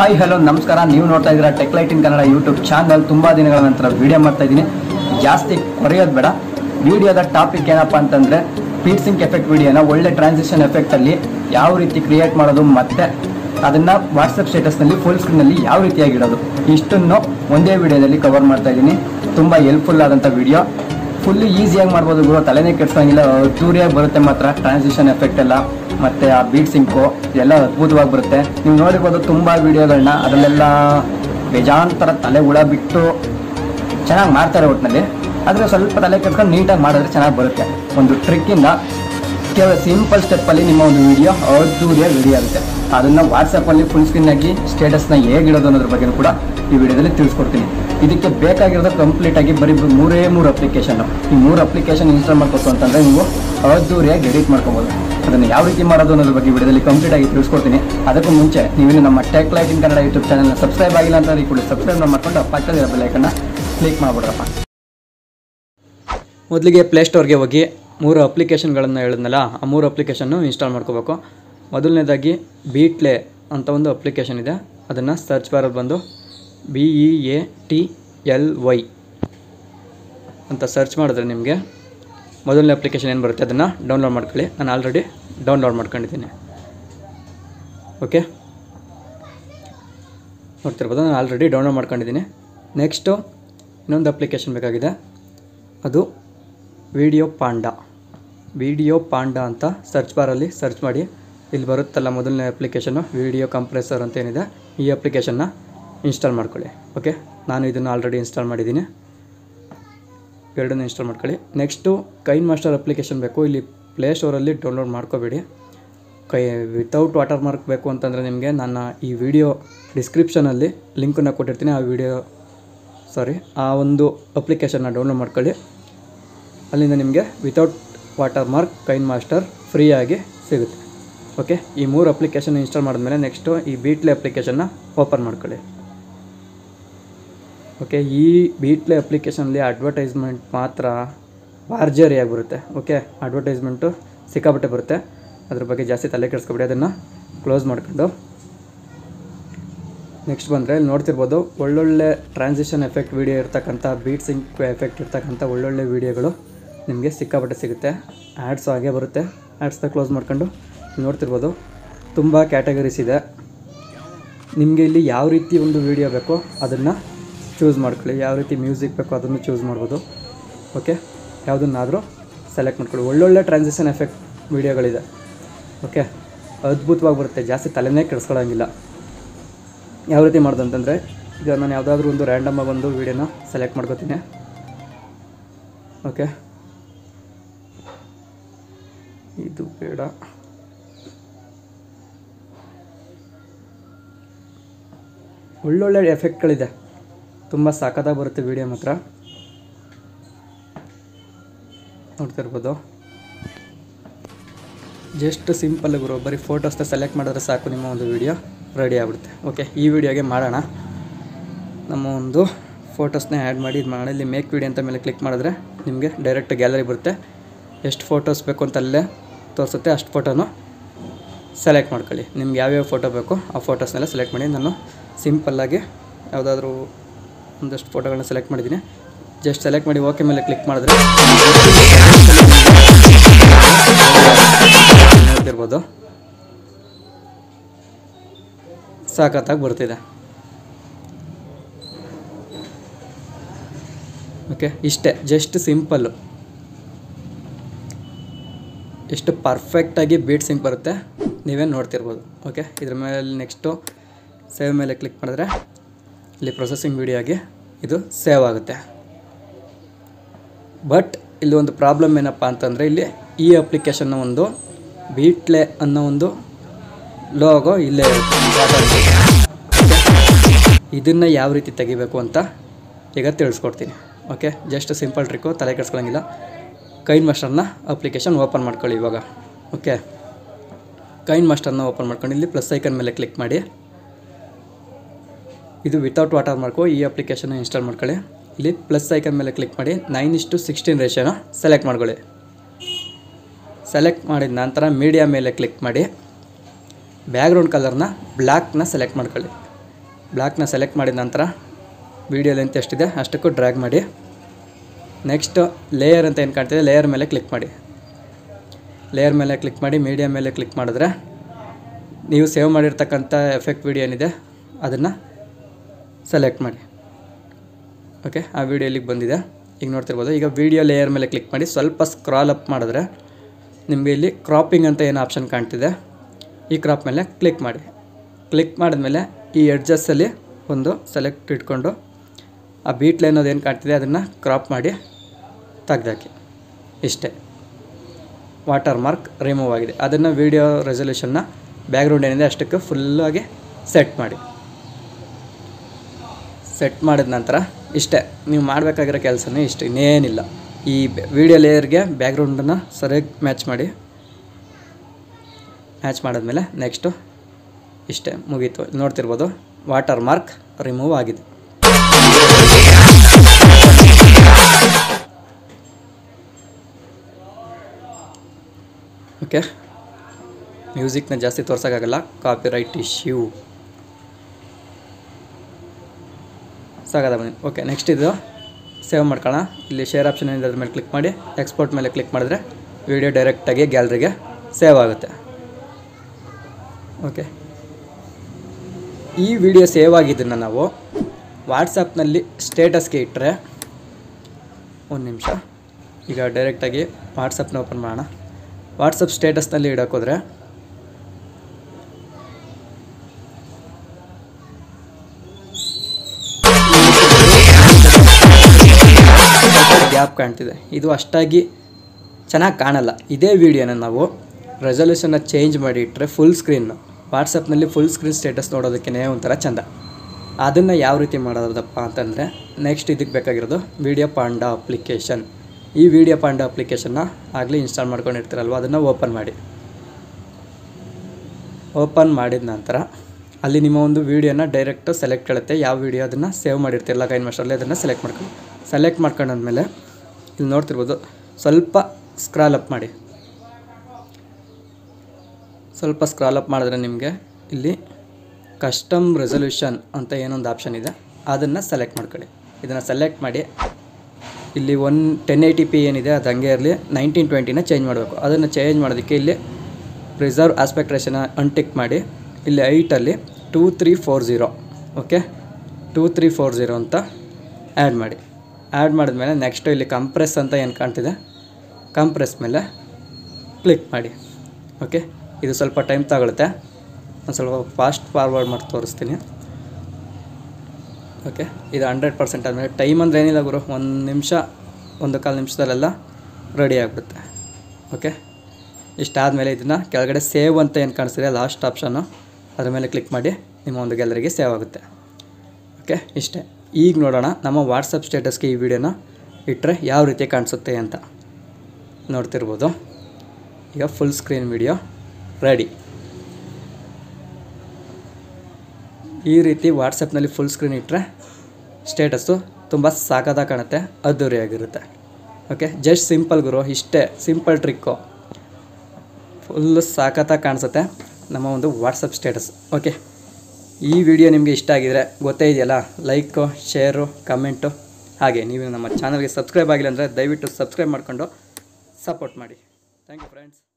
hi hello ನಮಸ್ಕಾರ ನೀವು ನೋಡ್ತಾ ಇದ್ದೀರಾ tech light in Kannada YouTube channel ತುಂಬಾ ದಿನಗಳ ನಂತರ ವಿಡಿಯೋ ಮಾಡ್ತಾ ಇದ್ದೀನಿ ಜಾಸ್ತಿ ಕೊರೆಯೋದು ಬೇಡ ವಿಡಿಯೋದ ಟಾಪಿಕ್ ಏನಪ್ಪ ಅಂತಂದ್ರೆ ಪೀಟ್ಸಿಂಗ್ ಎಫೆಕ್ಟ್ ವಿಡಿಯೋನ ಒಳ್ಳೆ ಟ್ರಾನ್ಸಿಷನ್ ಎಫೆಕ್ಟ್ ಅಲ್ಲಿ ಯಾವ ರೀತಿ ಕ್ರಿಯೇಟ್ ಮಾಡೋದು ಮತ್ತೆ ಅದನ್ನ ವಾಟ್ಸಪ್ ಸ್ಟೇಟಸ್ನಲ್ಲಿ ಫುಲ್ ಸ್ಕ್ರೀನಲ್ಲಿ ಯಾವ ರೀತಿಯಾಗಿ ಇಡೋದು ಇಷ್ಟನ್ನು ಒಂದೇ ವಿಡಿಯೋದಲ್ಲಿ ಕವರ್ ಮಾಡ್ತಾ ಇದ್ದೀನಿ ತುಂಬಾ ಹೆಲ್ಪ್ಫುಲ್ ಆದಂಥ ವಿಡಿಯೋ ಫುಲ್ ಈಸಿಯಾಗಿ ಮಾಡ್ಬೋದು ಗುರು ತಲೆನೇ ಕೆಡ್ಸೋಂಗಿಲ್ಲ ಅದ್ದೂರಿಯಾಗಿ ಬರುತ್ತೆ ಮಾತ್ರ ಟ್ರಾನ್ಸಿಷನ್ ಎಫೆಕ್ಟ್ ಎಲ್ಲ ಮತ್ತೆ ಆ ಬೀಟ್ ಸಿಂಕು ಎಲ್ಲ ಅದ್ಭುತವಾಗಿ ಬರುತ್ತೆ ನೀವು ನೋಡಿರ್ಬೋದು ತುಂಬಾ ವಿಡಿಯೋಗಳನ್ನ ಅದರಲ್ಲೆಲ್ಲ ಬೇಜಾಂತರ ತಲೆ ಹುಳ ಬಿಟ್ಟು ಚೆನ್ನಾಗಿ ಮಾಡ್ತಾರೆ ಒಟ್ಟಿನಲ್ಲಿ ಆದರೆ ಸ್ವಲ್ಪ ತಲೆ ಕೆಡ್ಕೊಂಡು ನೀಟಾಗಿ ಮಾಡಿದ್ರೆ ಚೆನ್ನಾಗಿ ಬರುತ್ತೆ ಒಂದು ಟ್ರಿಕ್ಕಿಂದ ಕೇವಲ ಸಿಂಪಲ್ ಸ್ಟೆಪ್ಪಲ್ಲಿ ನಿಮ್ಮ ಒಂದು ವಿಡಿಯೋ ಅದ್ದೂರಿಯಾಗಿ ರೆಡಿ ಆಗುತ್ತೆ ಅದನ್ನು ವಾಟ್ಸಪ್ಪಲ್ಲಿ ಫುಲ್ ಸ್ಕ್ರೀನಾಗಿ ಸ್ಟೇಟಸ್ನ ಹೇಗಿಡೋದು ಅನ್ನೋದ್ರ ಬಗ್ಗೆ ಕೂಡ ಈ ವಿಡಿಯೋದಲ್ಲಿ ತಿಳಿಸ್ಕೊಡ್ತೀನಿ ಇದಕ್ಕೆ ಬೇಕಾಗಿರೋದು ಕಂಪ್ಲೀಟ್ ಆಗಿ ಬರೀ ಮೂರೇ ಮೂರು ಅಪ್ಲಿಕೇಶನ್ ಈ ಮೂರು ಅಪ್ಲಿಕೇಶನ್ ಇನ್ಸ್ಟಾಲ್ ಮಾಡ್ಕೊತು ಅಂತಂದ್ರೆ ನೀವು ಅದ್ದೂರಿಯಾಗಿ ಎಡಿಟ್ ಮಾಡ್ಕೊಬೋದು ಅದನ್ನು ಯಾವ ರೀತಿ ಮಾಡೋದು ಅನ್ನೋದ್ರ ಬಗ್ಗೆ ವಿಡಿಯೋದಲ್ಲಿ ಕಂಪ್ಲೀಟ್ ಆಗಿ ತಿಳಿಸ್ಕೊಡ್ತೀನಿ ಅದಕ್ಕೂ ಮುಂಚೆ ನೀವಿನ್ನು ನಮ್ಮ tech light in Kannada YouTube ಚಾನಲ್ನ ಸಬ್ಸ್ಕ್ರೈಬ್ ಆಗಿಲ್ಲ ಅಂತ ಈ ಕೂಡ ಸಬ್ಸ್ಕ್ರೈಬ್ ಮಾಡ್ಕೊಂಡು ಪಕ್ಕದ ಬೆಲ್ಲೈಕನ್ನ ಕ್ಲಿಕ್ ಮಾಡ್ಬಿಡ್ರಪ್ಪ ಮೊದಲಿಗೆ ಪ್ಲೇಸ್ಟೋರ್ಗೆ ಹೋಗಿ ಮೂರು ಅಪ್ಲಿಕೇಶನ್ಗಳನ್ನು ಹೇಳಿದ್ನಲ್ಲ ಆ ಮೂರು ಅಪ್ಲಿಕೇಶನ್ನು ಇನ್ಸ್ಟಾಲ್ ಮಾಡ್ಕೋಬೇಕು ಮೊದಲನೇದಾಗಿ ಬೀಟ್ಲೆ ಅಂತ ಒಂದು ಅಪ್ಲಿಕೇಶನ್ ಇದೆ ಅದನ್ನು ಸರ್ಚ್ ಬಾರಲ್ಲಿ ಬಂದು B E A T L Y ಅಂತ ಸರ್ಚ್ ಮಾಡಿದ್ರೆ ನಿಮಗೆ ಮೊದಲನೇ ಅಪ್ಲಿಕೇಶನ್ ಏನು ಬರುತ್ತೆ ಅದನ್ನು ಡೌನ್ಲೋಡ್ ಮಾಡ್ಕೊಳ್ಳಿ ನಾನು ಆಲ್ರೆಡಿ ಡೌನ್ಲೋಡ್ ಮಾಡ್ಕೊಂಡಿದ್ದೀನಿ ಓಕೆ ನೋಡ್ತಿರ್ಬೋದು ನಾನು ಆಲ್ರೆಡಿ ಡೌನ್ಲೋಡ್ ಮಾಡ್ಕೊಂಡಿದ್ದೀನಿ ನೆಕ್ಸ್ಟು ಇನ್ನೊಂದು ಅಪ್ಲಿಕೇಶನ್ ಬೇಕಾಗಿದೆ ಅದು ವಿಡಿಯೋ ಪಾಂಡ ವಿಡಿಯೋ ಪಾಂಡ ಅಂತ ಸರ್ಚ್ ಬಾರಲ್ಲಿ ಸರ್ಚ್ ಮಾಡಿ ಇಲ್ಲಿ ಬರುತ್ತಲ್ಲ ಮೊದಲನೇ ಅಪ್ಲಿಕೇಶನ್ನು ವಿಡಿಯೋ ಕಂಪ್ರೆಸರ್ ಅಂತ ಏನಿದೆ ಈ ಅಪ್ಲಿಕೇಶನ್ನ ಇನ್ಸ್ಟಾಲ್ ಮಾಡ್ಕೊಳ್ಳಿ ಓಕೆ ನಾನು ಇದನ್ನು ಆಲ್ರೆಡಿ ಇನ್ಸ್ಟಾಲ್ ಮಾಡಿದ್ದೀನಿ ಎರಡನ್ನೂ ಇನ್ಸ್ಟಾಲ್ ಮಾಡ್ಕೊಳ್ಳಿ ನೆಕ್ಸ್ಟು ಕೈನ್ ಮಾಸ್ಟರ್ ಅಪ್ಲಿಕೇಶನ್ ಬೇಕು ಇಲ್ಲಿ ಪ್ಲೇಸ್ಟೋರಲ್ಲಿ ಡೌನ್ಲೋಡ್ ಮಾಡ್ಕೋಬೇಡಿ ಕೈ ವಿತೌಟ್ ವಾಟರ್ ಮಾರ್ಕ್ ಬೇಕು ಅಂತಂದರೆ ನಿಮಗೆ ನನ್ನ ಈ ವಿಡಿಯೋ ಡಿಸ್ಕ್ರಿಪ್ಷನಲ್ಲಿ ಲಿಂಕನ್ನು ಕೊಟ್ಟಿರ್ತೀನಿ ಆ ವಿಡಿಯೋ ಸಾರಿ ಆ ಒಂದು ಅಪ್ಲಿಕೇಶನ್ನ ಡೌನ್ಲೋಡ್ ಮಾಡ್ಕೊಳ್ಳಿ ಅಲ್ಲಿಂದ ನಿಮಗೆ without watermark KineMaster ಫ್ರೀಯಾಗಿ ಸಿಗುತ್ತೆ ಓಕೆ ಈ ಮೂರು ಅಪ್ಲಿಕೇಶನ್ ಇನ್ಸ್ಟಾಲ್ ಮಾಡಿದ್ಮೇಲೆ ನೆಕ್ಸ್ಟು ಈ ಬೀಟ್ಲೆ ಅಪ್ಲಿಕೇಶನ್ನ ಓಪನ್ ಮಾಡ್ಕೊಳ್ಳಿ ಓಕೆ ಈ ಬೀಟ್ಲೆ ಅಪ್ಲಿಕೇಶನಲ್ಲಿ ಅಡ್ವರ್ಟೈಸ್ಮೆಂಟ್ ಮಾತ್ರ ಭರ್ಜರಿಯಾಗಿ ಬರುತ್ತೆ ಓಕೆ ಅಡ್ವರ್ಟೈಸ್ಮೆಂಟು ಸಿಕ್ಕಾಪಟ್ಟೆ ಬರುತ್ತೆ ಅದ್ರ ಬಗ್ಗೆ ಜಾಸ್ತಿ ತಲೆ ಕೆಡಿಸ್ಕೊಬಿಡಿ ಅದನ್ನು ಕ್ಲೋಸ್ ಮಾಡ್ಕೊಂಡು ನೆಕ್ಸ್ಟ್ ಬಂದರೆ ಇಲ್ಲಿ ನೋಡ್ತಿರ್ಬೋದು ಒಳ್ಳೊಳ್ಳೆ ಟ್ರಾನ್ಸಿಷನ್ ಎಫೆಕ್ಟ್ ವೀಡಿಯೋ ಇರ್ತಕ್ಕಂಥ ಬೀಟ್ ಸಿಂಕ್ ಎಫೆಕ್ಟ್ ಇರ್ತಕ್ಕಂಥ ಒಳ್ಳೊಳ್ಳೆ ವೀಡಿಯೋಗಳು ನಿಮಗೆ ಸಿಕ್ಕಾಪಟ್ಟೆ ಸಿಗುತ್ತೆ ಆ್ಯಡ್ಸ್ ಹಾಗೆ ಬರುತ್ತೆ ಆ್ಯಡ್ಸ್ನ ಕ್ಲೋಸ್ ಮಾಡ್ಕೊಂಡು ನೋಡ್ತಿರ್ಬೋದು ತುಂಬ ಕ್ಯಾಟಗರೀಸ್ ಇದೆ ನಿಮಗೆ ಇಲ್ಲಿ ಯಾವ ರೀತಿ ಒಂದು ವೀಡಿಯೋ ಬೇಕೋ ಅದನ್ನು ಚೂಸ್ ಮಾಡ್ಕೊಳ್ಳಿ ಯಾವ ರೀತಿ ಮ್ಯೂಸಿಕ್ ಬೇಕೋ ಅದನ್ನು ಚೂಸ್ ಮಾಡ್ಬೋದು ಓಕೆ ಯಾವುದನ್ನಾದರೂ ಸೆಲೆಕ್ಟ್ ಮಾಡ್ಕೊಳ್ಳಿ ಒಳ್ಳೊಳ್ಳೆ ಟ್ರಾನ್ಸಿಷನ್ ಎಫೆಕ್ಟ್ ವೀಡಿಯೋಗಳಿದೆ ಓಕೆ ಅದ್ಭುತವಾಗಿ ಬರುತ್ತೆ ಜಾಸ್ತಿ ತಲೆನೇ ಕೆಡಿಸ್ಕೊಳ್ಳೋಂಗಿಲ್ಲ ಯಾವ ರೀತಿ ಮಾಡೋದು ಅಂತಂದರೆ ಈಗ ನಾನು ಯಾವುದಾದ್ರೂ ಒಂದು ರ್ಯಾಂಡಮಾಗಿ ಒಂದು ವೀಡಿಯೋನ ಸೆಲೆಕ್ಟ್ ಮಾಡ್ಕೋತೀನಿ ಓಕೆ ಇದು ಬೇಡ ಒಳ್ಳೊಳ್ಳೆ ಎಫೆಕ್ಟ್ಗಳಿದೆ ತುಂಬ ಸಾಕದಾಗಿ ಬರುತ್ತೆ ವೀಡಿಯೋ ಮಾತ್ರ ನೋಡ್ತಿರ್ಬೋದು ಜಸ್ಟ್ ಸಿಂಪಲ್ ಗುರು ಬರೀ ಫೋಟೋಸ್ನ ಸೆಲೆಕ್ಟ್ ಮಾಡಿದ್ರೆ ಸಾಕು ನಿಮ್ಮ ಒಂದು ವೀಡಿಯೋ ರೆಡಿ ಆಗ್ಬಿಡುತ್ತೆ ಓಕೆ ಈ ವಿಡಿಯೋಗೆ ಮಾಡೋಣ ನಮ್ಮ ಒಂದು ಫೋಟೋಸ್ನ ಆ್ಯಡ್ ಮಾಡಿ ಇದು ಮಾಡಿ ಇಲ್ಲಿ ಮೇಕ್ ವಿಡಿಯೋ ಅಂತ ಮೇಲೆ ಕ್ಲಿಕ್ ಮಾಡಿದ್ರೆ ನಿಮಗೆ ಡೈರೆಕ್ಟ್ ಗ್ಯಾಲರಿ ಬರುತ್ತೆ ಎಷ್ಟು ಫೋಟೋಸ್ ಬೇಕು ಅಂತ ಅಲ್ಲೇ ತೋರಿಸುತ್ತೆ ಅಷ್ಟು ಫೋಟೋನು ಸೆಲೆಕ್ಟ್ ಮಾಡ್ಕೊಳ್ಳಿ ನಿಮ್ಗೆ ಯಾವ್ಯಾವ ಫೋಟೋ ಬೇಕೋ ಆ ಫೋಟೋಸ್ನೆಲ್ಲ ಸೆಲೆಕ್ಟ್ ಮಾಡಿ ನಾನು ಸಿಂಪಲ್ಲಾಗಿ ಯಾವುದಾದ್ರೂ ಒಂದಷ್ಟು ಫೋಟೋಗಳನ್ನ ಸೆಲೆಕ್ಟ್ ಮಾಡಿದ್ದೀನಿ ಜಸ್ಟ್ ಸೆಲೆಕ್ಟ್ ಮಾಡಿ ಓಕೆ ಮೇಲೆ ಕ್ಲಿಕ್ ಮಾಡಿದ್ರೆ ನೋಡ್ತಿರ್ಬೋದು ಸಾಕತ್ತಾಗಿ ಬರ್ತಿದೆ ಓಕೆ ಇಷ್ಟೇ ಜಸ್ಟ್ ಸಿಂಪಲ್ಲು ಎಷ್ಟು ಪರ್ಫೆಕ್ಟಾಗಿ ಬೀಟ್ ಸಿಂಕ್ ಬರುತ್ತೆ ನೀವೇ ನೋಡ್ತಿರ್ಬೋದು ಓಕೆ ಇದ್ರ ಮೇಲೆ ನೆಕ್ಸ್ಟು ಸೇವ್ ಮೇಲೆ ಕ್ಲಿಕ್ ಮಾಡಿದ್ರೆ ಇಲ್ಲಿ ಪ್ರೊಸೆಸಿಂಗ್ ವಿಡಿಯೋ ಆಗಿ ಇದು ಸೇವ್ ಆಗುತ್ತೆ ಬಟ್ ಇಲ್ಲಿ ಒಂದು ಪ್ರಾಬ್ಲಮ್ ಏನಪ್ಪ ಅಂತಂದರೆ ಇಲ್ಲಿ ಈ ಅಪ್ಲಿಕೇಶನ್ನ ಒಂದು ಬೀಟ್ಲೆ ಅನ್ನೋ ಒಂದು ಲೋಗೋ ಇಲ್ಲೇ ಇರುತ್ತೆ ಇದನ್ನು ಯಾವ ರೀತಿ ತೆಗಿಬೇಕು ಅಂತ ಈಗ ತಿಳಿಸ್ಕೊಡ್ತೀನಿ ಓಕೆ ಜಸ್ಟ್ ಸಿಂಪಲ್ ಟ್ರಿಕ್ಕು ತಲೆ ಕೆಡ್ಸ್ಕೊಳಂಗಿಲ್ಲ ಕೈನ್ ಮಾಸ್ಟರ್ನ ಅಪ್ಲಿಕೇಶನ್ ಓಪನ್ ಮಾಡ್ಕೊಳ್ಳಿ ಇವಾಗ ಓಕೆ ಕೈನ್ ಮಾಸ್ಟರ್ನ ಓಪನ್ ಮಾಡ್ಕೊಂಡು ಇಲ್ಲಿ ಪ್ಲಸ್ ಐಕನ್ ಮೇಲೆ ಕ್ಲಿಕ್ ಮಾಡಿ ಇದು ವಿತೌಟ್ ವಾಟರ್ ಮಾರ್ಕು ಈ ಅಪ್ಲಿಕೇಶನ್ ಇನ್ಸ್ಟಾಲ್ ಮಾಡ್ಕೊಳ್ಳಿ ಇಲ್ಲಿ ಪ್ಲಸ್ ಐಕನ್ ಮೇಲೆ ಕ್ಲಿಕ್ ಮಾಡಿ ನೈನ್ ಇಷ್ಟು ಸಿಕ್ಸ್ಟೀನ್ ರೇಷಿಯೋನ ಸೆಲೆಕ್ಟ್ ಮಾಡ್ಕೊಳ್ಳಿ ಸೆಲೆಕ್ಟ್ ಮಾಡಿದ ನಂತರ ಮೀಡಿಯಾ ಮೇಲೆ ಕ್ಲಿಕ್ ಮಾಡಿ ಬ್ಯಾಕ್ಗ್ರೌಂಡ್ ಕಲರ್ನ ಬ್ಲ್ಯಾಕ್ನ ಸೆಲೆಕ್ಟ್ ಮಾಡ್ಕೊಳ್ಳಿ ಬ್ಲ್ಯಾಕ್ನ ಸೆಲೆಕ್ಟ್ ಮಾಡಿದ ನಂತರ ವೀಡಿಯೋ ಲೆಂತ್ ಎಷ್ಟಿದೆ ಅಷ್ಟಕ್ಕೂ ಡ್ರ್ಯಾಗ್ ಮಾಡಿ ನೆಕ್ಸ್ಟ್ ಲೇಯರ್ ಅಂತ ಏನು ಕಾಣ್ತಿದೆ ಲೇಯರ್ ಮೇಲೆ ಕ್ಲಿಕ್ ಮಾಡಿ ಲೇಯರ್ ಮೇಲೆ ಕ್ಲಿಕ್ ಮಾಡಿ ಮೀಡಿಯಾ ಮೇಲೆ ಕ್ಲಿಕ್ ಮಾಡಿದ್ರೆ ನೀವು ಸೇವ್ ಮಾಡಿರ್ತಕ್ಕಂಥ ಎಫೆಕ್ಟ್ ವಿಡಿಯೋ ಏನಿದೆ ಅದನ್ನು ಸೆಲೆಕ್ಟ್ ಮಾಡಿ ಓಕೆ ಆ ವಿಡಿಯೋ ಇಲ್ಲಿಗೆ ಬಂದಿದೆ ಈಗ ನೋಡ್ತಿರ್ಬೋದು ಈಗ ವಿಡಿಯೋ ಲೇಯರ್ ಮೇಲೆ ಕ್ಲಿಕ್ ಮಾಡಿ ಸ್ವಲ್ಪ ಸ್ಕ್ರಾಲ್ ಅಪ್ ಮಾಡಿದ್ರೆ ನಿಮಗೆ ಇಲ್ಲಿ ಕ್ರಾಪಿಂಗ್ ಅಂತ ಏನು ಆಪ್ಷನ್ ಕಾಣ್ತಿದೆ ಈ ಕ್ರಾಪ್ ಮೇಲೆ ಕ್ಲಿಕ್ ಮಾಡಿ ಕ್ಲಿಕ್ ಮಾಡಿದ್ಮೇಲೆ ಈ ಎಡ್ಜಸ್ಸಲ್ಲಿ ಒಂದು ಸೆಲೆಕ್ಟ್ ಇಟ್ಕೊಂಡು ಆ ಬೀಟ್ ಲೈನ್ ಏನು ಕಾಣ್ತಿದೆ ಅದನ್ನು ಕ್ರಾಪ್ ಮಾಡಿ ತೆಗ್ದಾಕಿ ಇಷ್ಟೇ ವಾಟರ್ ಮಾರ್ಕ್ ರಿಮೂವ್ ಆಗಿದೆ ಅದನ್ನು ವೀಡಿಯೋ ರೆಸೊಲ್ಯೂಷನ್ನ ಬ್ಯಾಕ್ಗ್ರೌಂಡ್ ಏನಿದೆ ಅಷ್ಟಕ್ಕೆ ಫುಲ್ಲಾಗಿ ಸೆಟ್ ಮಾಡಿ ಸೆಟ್ ಮಾಡಿದ ನಂತರ ಇಷ್ಟೇ ನೀವು ಮಾಡಬೇಕಾಗಿರೋ ಕೆಲಸನೇ ಇಷ್ಟು ಇನ್ನೇನಿಲ್ಲ ಈ ವಿಡಿಯೋ ಲೇಯರ್ಗೆ ಬ್ಯಾಕ್ಗ್ರೌಂಡನ್ನು ಸರಿಯಾಗಿ ಮ್ಯಾಚ್ ಮಾಡಿ ಮ್ಯಾಚ್ ಮಾಡಿದ್ಮೇಲೆ ನೆಕ್ಸ್ಟು ಇಷ್ಟೇ ಮುಗೀತು ನೋಡ್ತಿರ್ಬೋದು ವಾಟರ್ ಮಾರ್ಕ್ ರಿಮೂವ್ ಆಗಿದೆ ಓಕೆ ಮ್ಯೂಸಿಕ್ನ ಜಾಸ್ತಿ ತೋರ್ಸೋಕ್ಕಾಗಲ್ಲ ಕಾಪಿ ರೈಟ್ ಇಶ್ಯೂ ಸಾಕಾದ ಬನ್ನಿ ಓಕೆ ನೆಕ್ಸ್ಟ್ ಇದು ಸೇವ್ ಮಾಡ್ಕೊಳ್ಳೋಣ ಇಲ್ಲಿ ಶೇರ್ ಆಪ್ಷನ್ ಏನಿದೆ ಅದ್ರ ಮೇಲೆ ಕ್ಲಿಕ್ ಮಾಡಿ ಎಕ್ಸ್ಪೋರ್ಟ್ ಮೇಲೆ ಕ್ಲಿಕ್ ಮಾಡಿದ್ರೆ ವಿಡಿಯೋ ಡೈರೆಕ್ಟಾಗಿ ಗ್ಯಾಲ್ರಿಗೆ ಸೇವ್ ಆಗುತ್ತೆ ಓಕೆ ಈ ವಿಡಿಯೋ ಸೇವ್ ಆಗಿದ್ದನ್ನು ನಾವು ವಾಟ್ಸಪ್ನಲ್ಲಿ ಸ್ಟೇಟಸ್ಗೆ ಇಟ್ಟರೆ ಒಂದು ನಿಮಿಷ ಈಗ ಡೈರೆಕ್ಟಾಗಿ ವಾಟ್ಸಪ್ನ ಓಪನ್ ಮಾಡೋಣ ವಾಟ್ಸಪ್ ಸ್ಟೇಟಸ್ನಲ್ಲಿ ಇಡೋಕ್ಕೋದ್ರೆ ಗ್ಯಾಪ್ ಕಾಣ್ತಿದೆ ಇದು ಅಷ್ಟಾಗಿ ಚೆನ್ನಾಗಿ ಕಾಣಲ್ಲ ಇದೇ ವಿಡಿಯೋನ ನಾವು ರೆಸೊಲ್ಯೂಷನ್ನ ಚೇಂಜ್ ಮಾಡಿ ಇಟ್ಟರೆ ಫುಲ್ ಸ್ಕ್ರೀನ್ ವಾಟ್ಸಪ್ನಲ್ಲಿ ಫುಲ್ ಸ್ಕ್ರೀನ್ ಸ್ಟೇಟಸ್ ನೋಡೋದಕ್ಕೆ ಒಂಥರ ಚಂದ ಅದನ್ನು ಯಾವ ರೀತಿ ಮಾಡೋದಪ್ಪ ಅಂತಂದರೆ ನೆಕ್ಸ್ಟ್ ಇದಕ್ಕೆ ಬೇಕಾಗಿರೋದು ವಿಡಿಯೋ ಪಾಂಡ ಅಪ್ಲಿಕೇಶನ್ ಈ ವಿಡಿಯೋ ಪಾಂಡ ಅಪ್ಲಿಕೇಶನ್ನ ಆಗಲೇ ಇನ್ಸ್ಟಾಲ್ ಮಾಡ್ಕೊಂಡಿರ್ತೀರಲ್ವ ಅದನ್ನು ಓಪನ್ ಮಾಡಿ ಓಪನ್ ಮಾಡಿದ ನಂತರ ಅಲ್ಲಿ ನಿಮ್ಮ ಒಂದು ವೀಡಿಯೋನ ಡೈರೆಕ್ಟು ಸೆಲೆಕ್ಟ್ ಹೇಳುತ್ತೆ ಯಾವ ವೀಡಿಯೋ ಅದನ್ನು ಸೇವ್ ಮಾಡಿರ್ತಿರಲ್ಲ ಕೈನ್ ಮಾಸ್ಟರಲ್ಲಿ ಅದನ್ನು ಸೆಲೆಕ್ಟ್ ಮಾಡ್ಕೊಂಡು ಸೆಲೆಕ್ಟ್ ಮಾಡ್ಕೊಂಡಾದ್ಮೇಲೆ ಇಲ್ಲಿ ನೋಡ್ತಿರ್ಬೋದು ಸ್ವಲ್ಪ ಸ್ಕ್ರಾಲ್ ಅಪ್ ಮಾಡಿ ಸ್ವಲ್ಪ ಸ್ಕ್ರಾಲ್ ಅಪ್ ಮಾಡಿದ್ರೆ ನಿಮಗೆ ಇಲ್ಲಿ ಕಸ್ಟಮ್ ರೆಸೊಲ್ಯೂಷನ್ ಅಂತ ಏನೊಂದು ಆಪ್ಷನ್ ಇದೆ ಅದನ್ನು ಸೆಲೆಕ್ಟ್ ಮಾಡ್ಕೊಳ್ಳಿ ಇದನ್ನು ಸೆಲೆಕ್ಟ್ ಮಾಡಿ ಇಲ್ಲಿ ಒನ್ ಟೆನ್ ಏಯ್ಟಿ ಪಿ ಏನಿದೆ ಅದು ಹಂಗೆ ಇರಲಿ ನೈನ್ಟೀನ್ ಟ್ವೆಂಟಿನ ಚೇಂಜ್ ಮಾಡಬೇಕು ಅದನ್ನು ಚೇಂಜ್ ಮಾಡೋದಕ್ಕೆ ಇಲ್ಲಿ ಪ್ರಿಸರ್ವ್ ಆಸ್ಪೆಕ್ಟ್ ರೇಷನ ಅನ್ಟಿಕ್ ಮಾಡಿ ಇಲ್ಲಿ ಐಟಲ್ಲಿ two three four zero okay two three four zero ಅಂತ ಆ್ಯಡ್ ಮಾಡಿ ಆ್ಯಡ್ ಮಾಡಿದ್ಮೇಲೆ ನೆಕ್ಸ್ಟು ಇಲ್ಲಿ ಕಂಪ್ರೆಸ್ ಅಂತ ಏನು ಕಾಣ್ತಿದೆ ಕಂಪ್ರೆಸ್ ಮೇಲೆ ಕ್ಲಿಕ್ ಮಾಡಿ ಓಕೆ ಇದು ಸ್ವಲ್ಪ ಟೈಮ್ ತಗೊಳುತ್ತೆ ಒಂದು ಸ್ವಲ್ಪ ಫಾಸ್ಟ್ ಫಾರ್ವರ್ಡ್ ಮಾಡಿ ತೋರಿಸ್ತೀನಿ ಓಕೆ ಇದು ಹಂಡ್ರೆಡ್ ಪರ್ಸೆಂಟ್ ಆದಮೇಲೆ ಟೈಮ್ ಅಂದರೆ ಏನಿಲ್ಲ ಗುರು ಒಂದು ನಿಮಿಷ ಒಂದು ಕಾಲು ನಿಮಿಷದಲ್ಲೆಲ್ಲ ರೆಡಿ ಆಗಿಬಿಡುತ್ತೆ ಓಕೆ ಇಷ್ಟಾದಮೇಲೆ ಇದನ್ನು ಕೆಳಗಡೆ ಸೇವ್ ಅಂತ ಏನು ಕಾಣಿಸ್ತಿದೆ ಲಾಸ್ಟ್ ಆಪ್ಷನ್ನು ಅದ್ರ ಮೇಲೆ ಕ್ಲಿಕ್ ಮಾಡಿ ನಿಮ್ಮ ಒಂದು ಗ್ಯಾಲರಿಗೆ ಸೇವ್ ಆಗುತ್ತೆ ಓಕೆ ಇಷ್ಟೇ ಈಗ ನೋಡೋಣ ನಮ್ಮ ವಾಟ್ಸಪ್ ಸ್ಟೇಟಸ್ಗೆ ಈ ವಿಡಿಯೋನ ಇಟ್ಟರೆ ಯಾವ ರೀತಿ ಕಾಣಿಸುತ್ತೆ ಅಂತ ನೋಡ್ತಿರ್ಬೋದು ಈಗ ಫುಲ್ ಸ್ಕ್ರೀನ್ ವಿಡಿಯೋ ರೆಡಿ ಈ ರೀತಿ ವಾಟ್ಸಪ್ನಲ್ಲಿ ಫುಲ್ ಸ್ಕ್ರೀನ್ ಇಟ್ಟರೆ ಸ್ಟೇಟಸ್ಸು ತುಂಬ ಸಾಕಾದಾಗ ಕಾಣುತ್ತೆ ಅದ್ದೂರಿಯಾಗಿರುತ್ತೆ ಓಕೆ ಜಸ್ಟ್ ಸಿಂಪಲ್ ಗುರು ಇಷ್ಟೇ ಸಿಂಪಲ್ ಟ್ರಿಕ್ಕು ಫುಲ್ಲು ಸಾಕತ್ತಾಗಿ ಕಾಣಿಸುತ್ತೆ ನಮ್ಮ ಒಂದು ವಾಟ್ಸಪ್ ಸ್ಟೇಟಸ್ ಓಕೆ ಈ ವಿಡಿಯೋ ನಿಮಗೆ ಇಷ್ಟ ಆಗಿದರೆ ಗೊತ್ತೇ ಇದೆಯಲ್ಲ ಲೈಕು ಶೇರು ಕಮೆಂಟು ಹಾಗೆ ನೀವು ನಮ್ಮ ಚಾನಲ್ಗೆ ಸಬ್ಸ್ಕ್ರೈಬ್ ಆಗಿಲ್ಲ ಅಂದರೆ ದಯವಿಟ್ಟು ಸಬ್ಸ್ಕ್ರೈಬ್ ಮಾಡಿಕೊಂಡು ಸಪೋರ್ಟ್ ಮಾಡಿ ಥ್ಯಾಂಕ್ ಯು ಫ್ರೆಂಡ್ಸ್